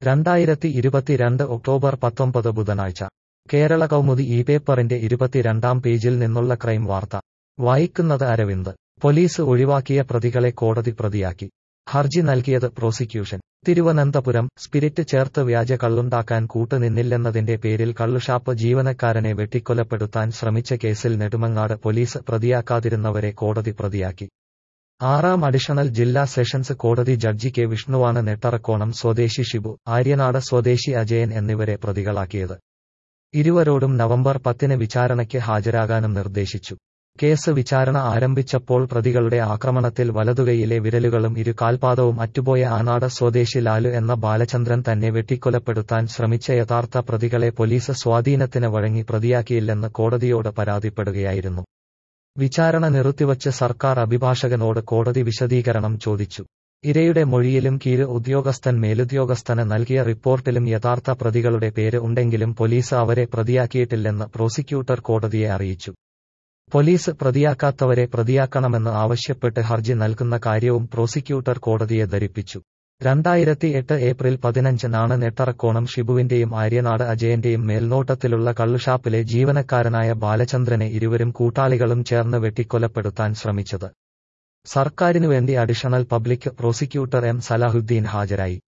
രണ്ടായിരത്തി ഇരുപത്തിരണ്ട് ഒക്ടോബർ പത്തൊമ്പത് ബുധനാഴ്ച കേരള കൗമുദി ഈ പേപ്പറിന്റെ ഇരുപത്തിരണ്ടാം പേജിൽ നിന്നുള്ള ക്രൈം വാർത്ത വായിക്കുന്നത് അരവിന്ദ് പോലീസ് ഒഴിവാക്കിയ പ്രതികളെ കോടതി പ്രതിയാക്കി ഹർജി നൽകിയത് പ്രോസിക്യൂഷൻ തിരുവനന്തപുരം സ്പിരിറ്റ് ചേർത്ത് വ്യാജ കള്ളുണ്ടാക്കാൻ കൂട്ടുനിന്നില്ലെന്നതിന്റെ പേരിൽ കള്ളുഷാപ്പ് ജീവനക്കാരനെ വെട്ടിക്കൊലപ്പെടുത്താൻ ശ്രമിച്ച കേസിൽ നെടുമങ്ങാട് പോലീസ് പ്രതിയാക്കാതിരുന്നവരെ കോടതി പ്രതിയാക്കി ആറാം അഡീഷണൽ ജില്ലാ സെഷൻസ് കോടതി ജഡ്ജി കെ വിഷ്ണുവാണ് നെട്ടറക്കോണം സ്വദേശി ഷിബു ആര്യനാട് സ്വദേശി അജയൻ എന്നിവരെ പ്രതികളാക്കിയത് ഇരുവരോടും നവംബർ പത്തിന് വിചാരണയ്ക്ക് ഹാജരാകാനും നിർദ്ദേശിച്ചു കേസ് വിചാരണ ആരംഭിച്ചപ്പോൾ പ്രതികളുടെ ആക്രമണത്തിൽ വലതുകൈയിലെ വിരലുകളും ഇരു കാൽപാദവും അറ്റുപോയ ആനാട് സ്വദേശി ലാലു എന്ന ബാലചന്ദ്രൻ തന്നെ വെട്ടിക്കൊലപ്പെടുത്താൻ ശ്രമിച്ച യഥാർത്ഥ പ്രതികളെ പോലീസ് സ്വാധീനത്തിന് വഴങ്ങി പ്രതിയാക്കിയില്ലെന്ന് കോടതിയോട് പരാതിപ്പെടുകയായിരുന്നു വിചാരണ നിർത്തിവച്ച് സർക്കാർ അഭിഭാഷകനോട് കോടതി വിശദീകരണം ചോദിച്ചു ഇരയുടെ മൊഴിയിലും കീഴ് ഉദ്യോഗസ്ഥൻ മേലുദ്യോഗസ്ഥന് നൽകിയ റിപ്പോർട്ടിലും യഥാർത്ഥ പ്രതികളുടെ പേര് ഉണ്ടെങ്കിലും പോലീസ് അവരെ പ്രതിയാക്കിയിട്ടില്ലെന്ന് പ്രോസിക്യൂട്ടർ കോടതിയെ അറിയിച്ചു പോലീസ് പ്രതിയാക്കാത്തവരെ പ്രതിയാക്കണമെന്ന് ആവശ്യപ്പെട്ട് ഹർജി നൽകുന്ന കാര്യവും പ്രോസിക്യൂട്ടർ കോടതിയെ ധരിപ്പിച്ചു രണ്ടായിരത്തി എട്ട് ഏപ്രിൽ പതിനഞ്ചിനാണ് നെട്ടറക്കോണം ഷിബുവിന്റെയും ആര്യനാട് അജയന്റെയും മേൽനോട്ടത്തിലുള്ള കള്ളുഷാപ്പിലെ ജീവനക്കാരനായ ബാലചന്ദ്രനെ ഇരുവരും കൂട്ടാളികളും ചേർന്ന് വെട്ടിക്കൊലപ്പെടുത്താൻ ശ്രമിച്ചത് സർക്കാരിനുവേണ്ടി additional public prosecutor M Salahuddin ഹാജരായി